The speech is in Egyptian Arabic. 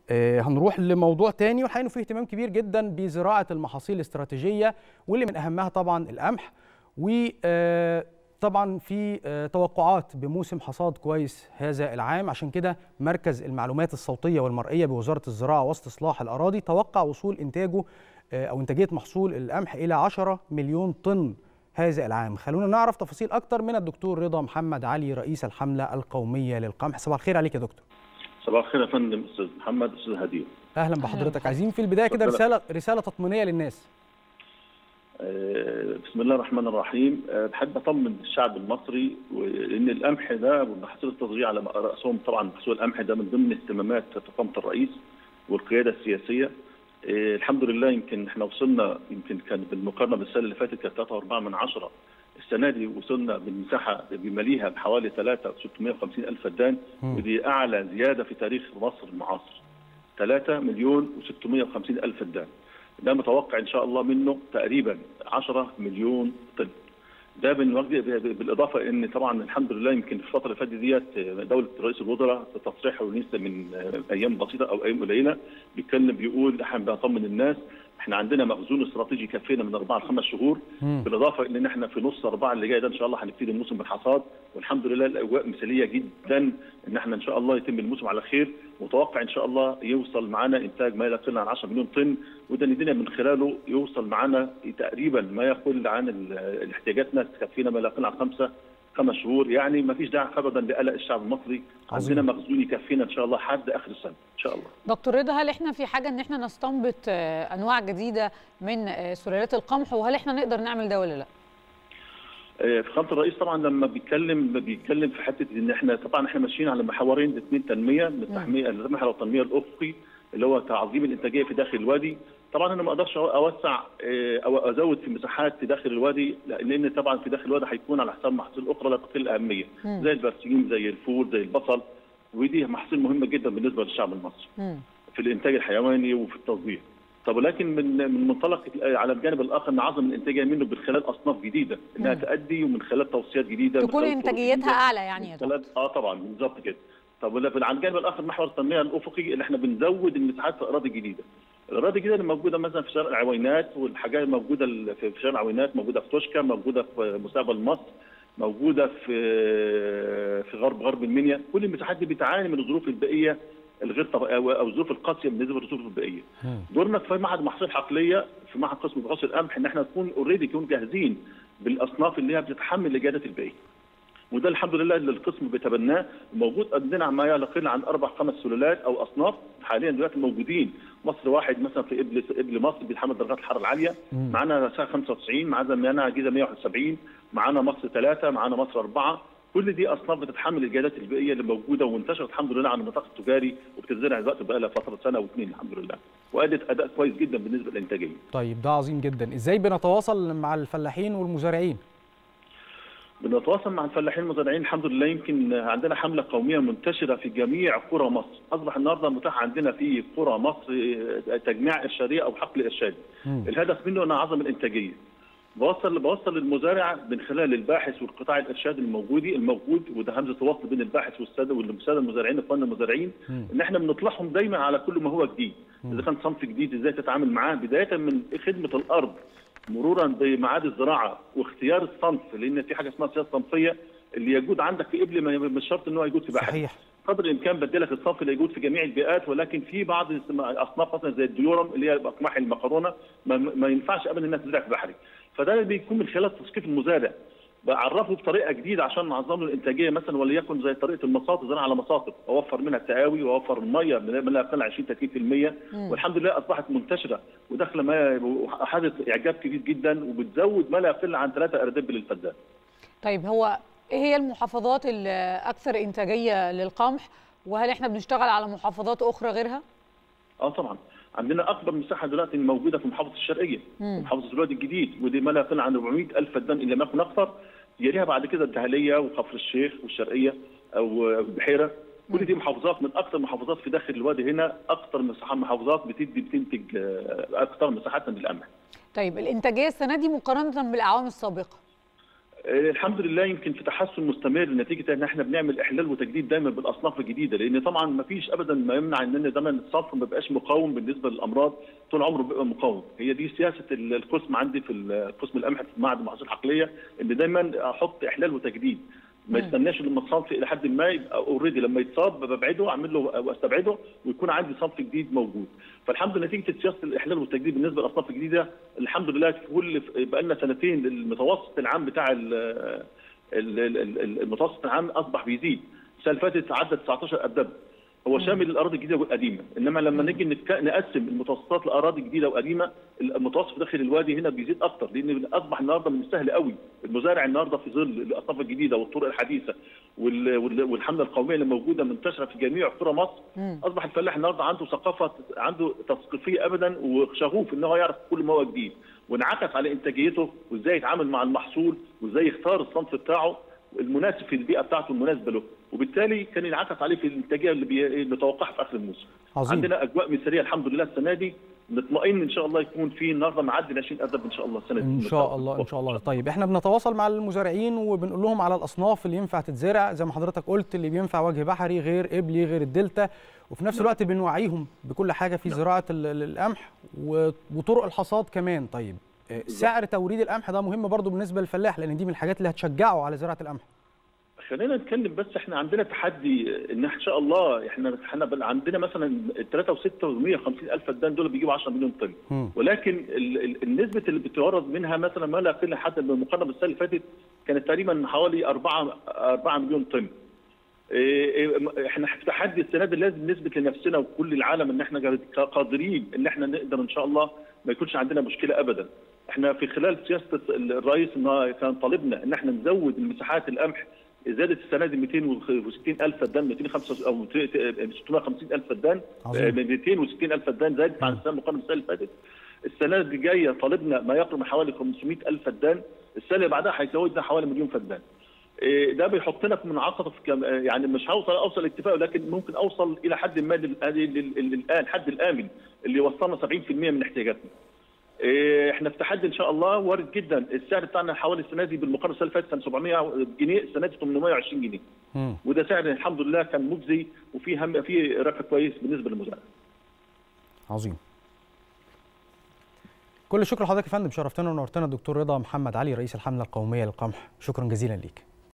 آه، هنروح لموضوع تاني والحقيقه إنه فيه اهتمام كبير جدا بزراعه المحاصيل الاستراتيجيه واللي من اهمها طبعا القمح وطبعا في آه، توقعات بموسم حصاد كويس هذا العام عشان كده مركز المعلومات الصوتيه والمرئيه بوزاره الزراعه واستصلاح الاراضي توقع وصول انتاجه آه، او انتاجيه محصول القمح الى 10 مليون طن هذا العام خلونا نعرف تفاصيل اكتر من الدكتور رضا محمد علي رئيس الحمله القوميه للقمح صباح الخير عليك يا دكتور صباح الخير يا فندم استاذ محمد استاذ هديه اهلا بحضرتك عايزين في البدايه كده اتفضل. رساله رساله تطمينيه للناس آه، بسم الله الرحمن الرحيم آه، بحب اطمن الشعب المصري ان القمح ده والمحاصيل التصديريه على راسهم طبعا محصول القمح ده من ضمن اهتمامات فخامه الرئيس والقياده السياسيه آه، الحمد لله يمكن احنا وصلنا يمكن كان بالمقارنه بالسنه اللي فاتت كانت 3.4 من عشرة السنه دي وصلنا بالمساحه بماليها بحوالي 3 650 الف فدان مم. ودي اعلى زياده في تاريخ مصر المعاصر 3 مليون و650 الف فدان ده متوقع ان شاء الله منه تقريبا 10 مليون طن ده بالوجه- بالاضافه ان طبعا الحمد لله يمكن في الفتره اللي فاتت ديت دوله رئيس الوزراء في تصريحه لسه من ايام بسيطه او ايام قليله بيتكلم بيقول احنا بنطمن الناس احنا عندنا مخزون استراتيجي يكفينا من اربعه لخمس شهور مم. بالاضافه ان احنا في نص اربعه اللي جاي ده ان شاء الله هنبتدي الموسم بالحصاد والحمد لله الاجواء مثاليه جدا ان احنا ان شاء الله يتم الموسم على خير متوقع ان شاء الله يوصل معانا انتاج ما يقل عن 10 مليون طن وده ندينا من خلاله يوصل معانا تقريبا ما يقل عن ال- احتياجاتنا تكفينا ما يقل عن خمسه خمس شهور يعني ما فيش داعي ابدا لقلق الشعب المصري عظيم. عندنا مخزون يكفينا ان شاء الله حد اخر السنه ان شاء الله دكتور رضا هل احنا في حاجه ان احنا نستنبط آه، انواع جديده من آه، سلالات القمح وهل احنا نقدر نعمل ده ولا لا؟ آه، فخامه الرئيس طبعا لما بيتكلم بيتكلم في حته ان احنا طبعا احنا ماشيين على محورين اثنين تنميه من التحميه المحور التنميه الافقي اللي هو تعظيم الانتاجيه في داخل الوادي طبعا انا ما اقدرش اوسع آه، او ازود في مساحات في داخل الوادي لان طبعا في داخل الوادي هيكون على حساب محاصيل اخرى لا تقل اهميه مم. زي البرسيم زي الفول زي البصل ودي محاصيل مهمه جدا بالنسبه للشعب المصري مم. في الانتاج الحيواني وفي التصدير طب ولكن من من منطلق على الجانب الاخر نعظم الانتاجيه منه من خلال اصناف جديده انها مم. تؤدي ومن خلال توصيات جديده من تكون خلال طرق انتاجيتها جديدة. اعلى يعني يا من دكتور خلال اه طبعا بالظبط كده طب ولا- على الجانب الاخر محور التنميه الافقي اللي احنا بنزود المساحات في اراضي جديده الاراضي الجديده اللي موجوده مثلا في شارع العوينات والحاجات الموجوده ال- في في شارع العوينات موجوده في توشكا موجوده في مستقبل مصر موجوده في في غرب غرب المنيا كل المساحات دي بتعاني من الظروف البيئيه الغير طب... او أو الظروف القاسيه بالنسبه للظروف البيئيه مم. دورنا في معهد محاصيل حقليه في معهد قسم بحوث القمح ان احنا نكون اوريدي نكون جاهزين بالاصناف اللي هي بتتحمل الاجهادات البيئيه وده الحمد لله اللي القسم بيتبناه موجود عندنا ما يقل عن اربع خمس سلالات او اصناف حاليا دلوقتي موجودين مصر واحد مثلا في ابل ابل مصر بيتحمل درجات الحراره العاليه مم. معانا ساعه 95 معانا معانا جيزه 171 معانا مصر ثلاثه معانا مصر اربعه كل دي اصناف بتتحمل الجهادات البيئيه اللي موجوده وانتشرت الحمد لله على النطاق التجاري وبتتزرع دلوقتي بقى لها فتره سنه واثنين الحمد لله وادت اداء كويس جدا بالنسبه للانتاجيه طيب ده عظيم جدا ازاي بنتواصل مع الفلاحين والمزارعين بنتواصل مع الفلاحين المزارعين الحمد لله يمكن عندنا حمله قوميه منتشره في جميع قرى مصر، اصبح النهارده متاح عندنا في قرى مصر تجميع ارشاديه او حقل ارشادي. مم. الهدف منه ان اعظم الانتاجيه. بوصل بوصل للمزارع من خلال الباحث والقطاع الارشادي الموجودي الموجود وده همزه وصل بين الباحث والساده والساده المزارعين اخواننا المزارعين مم. ان احنا بنطلعهم دايما على كل ما هو جديد اذا كان صنف جديد ازاي تتعامل معاه بدايه من خدمه الارض مرورا بمعاد الزراعه واختيار الصنف لان في حاجه اسمها سياسه صنفيه اللي يجود عندك في ابل ما- مش شرط ان هو يجود في بحر صحيح قدر الامكان بدلك الصنف اللي يجود في جميع البيئات ولكن في بعض اصناف مثلا زي الديورم اللي هي اقماح المكرونه ما, ما ينفعش ابدا انها تزرع في بحري فده بيكون من خلال تثقيف المزارع بعرفه بطريقه جديده عشان نعظم له الانتاجيه مثلا وليكن زي طريقه المصاطب زراعه على مصاطب اوفر منها التهاوي واوفر الميه من من لا يقل عن 20 30% مم. والحمد لله اصبحت منتشره وداخله ما وحدث اعجاب كبير جدا وبتزود ما لا يقل عن ثلاثه اردب للفدان طيب هو ايه هي المحافظات الاكثر انتاجيه للقمح وهل احنا بنشتغل على محافظات اخرى غيرها؟ اه طبعا عندنا اكبر مساحه دلوقتي موجوده في محافظه الشرقيه مم. محافظه الوادي الجديد ودي ما لا يقل عن 400 الف فدان الا ما يكون اكثر يليها بعد كده الدهليه وكفر الشيخ والشرقيه او البحيره كل دي محافظات من اكثر محافظات في داخل الوادي هنا اكثر مساحه محافظات بتدي بتنتج آه، اكثر مساحات للقمح طيب الانتاجيه السنه دي مقارنه بالاعوام السابقه آه، الحمد لله يمكن في تحسن مستمر نتيجه ان احنا بنعمل احلال وتجديد دايما بالاصناف الجديده لان طبعا ما فيش ابدا ما يمنع ان دايما الصنف ما بيبقاش مقاوم بالنسبه للامراض طول عمره بيبقى مقاوم هي دي سياسه ال- القسم عندي في ال- قسم القمح في معهد المحاصيل الحقليه ان دايما احط احلال وتجديد ما يستناش لما الصنف الى حد ما يبقى اوريدي لما يتصاب ببعده اعمل له واستبعده ويكون عندي صنف جديد موجود فالحمد لله نتيجه سياسه الاحلال والتجديد بالنسبه للاصناف الجديده الحمد لله في كل بقى لنا سنتين المتوسط العام بتاع ال- ال- ال- ال- المتوسط العام اصبح بيزيد السنه اللي فاتت عدى 19 ابدب هو شامل الاراضي الجديده والقديمه انما لما نيجي نتك- نقسم المتوسطات لاراضي جديده وقديمه المتوسط داخل الوادي هنا بيزيد اكتر لان اصبح النهارده من السهل قوي المزارع النهارده في ظل الاصناف الجديده والطرق الحديثه وال- وال- والحمله القوميه اللي موجوده منتشره في جميع قرى مصر اصبح الفلاح النهارده عنده ثقافه عنده تثقيفيه ابدا وشغوف ان هو يعرف كل ما هو جديد وانعكس على انتاجيته وازاي يتعامل مع المحصول وازاي يختار الصنف بتاعه المناسب في البيئه بتاعته المناسبه له وبالتالي كان ينعكس عليه في الانتاجيه اللي بي- بنتوقعها في اخر الموسم عظيم. عندنا اجواء مثاليه الحمد لله السنه دي نطمئن ان شاء الله يكون في النهارده معدي ال 20 ادب ان شاء الله السنه دي ان شاء الله ان شاء الله طيب احنا بنتواصل مع المزارعين وبنقول لهم على الاصناف اللي ينفع تتزرع زي ما حضرتك قلت اللي بينفع وجه بحري غير قبلي غير الدلتا وفي نفس الوقت بنوعيهم بكل حاجه في زراعه ال- ال- القمح و- وطرق الحصاد كمان طيب آه، سعر توريد القمح ده مهم برضو بالنسبه للفلاح لان دي من الحاجات اللي هتشجعه على زراعه القمح خلينا نتكلم بس احنا عندنا تحدي ان ان شاء الله احنا احنا بل- عندنا مثلا 3 و6 و150 الف فدان دول بيجيبوا 10 مليون طن مم. ولكن ال- ال- النسبه اللي بتورد منها مثلا ما لا يقل حتى بالمقارنه بالسنه اللي فاتت كانت تقريبا حوالي 4 4 مليون طن إيه إيه احنا في تحدي السنه دي لازم نثبت لنفسنا وكل العالم ان احنا جاد- قادرين ان احنا نقدر ان شاء الله ما يكونش عندنا مشكله ابدا. احنا في خلال سياسه الرئيس ان كان طالبنا ان احنا نزود المساحات القمح زادت السنه دي 260 الف فدان 205 او 650 الف فدان عظيم. 260 الف فدان زادت عن السنه المقارنه بالسنه اللي فاتت. السنه اللي جايه طالبنا ما يقرب من حوالي 500 الف فدان السنه اللي بعدها هيزودنا حوالي مليون فدان. إيه، ده بيحطنا في منعطف كم- يعني مش هوصل اوصل اتفاق ولكن ممكن اوصل الى حد ما لل- لل- لل- الان الحد الامن اللي وصلنا 70% من احتياجاتنا. إيه، احنا في تحدي ان شاء الله وارد جدا السعر بتاعنا حوالي السنه دي بالمقارنه السنه اللي فاتت كان 700 جنيه السنه دي 820 جنيه مم. وده سعر الحمد لله كان مجزي وفي هم في ربح كويس بالنسبه للمزارع. عظيم كل الشكر لحضرتك يا فندم شرفتنا ونورتنا الدكتور رضا محمد علي رئيس الحمله القوميه للقمح شكرا جزيلا ليك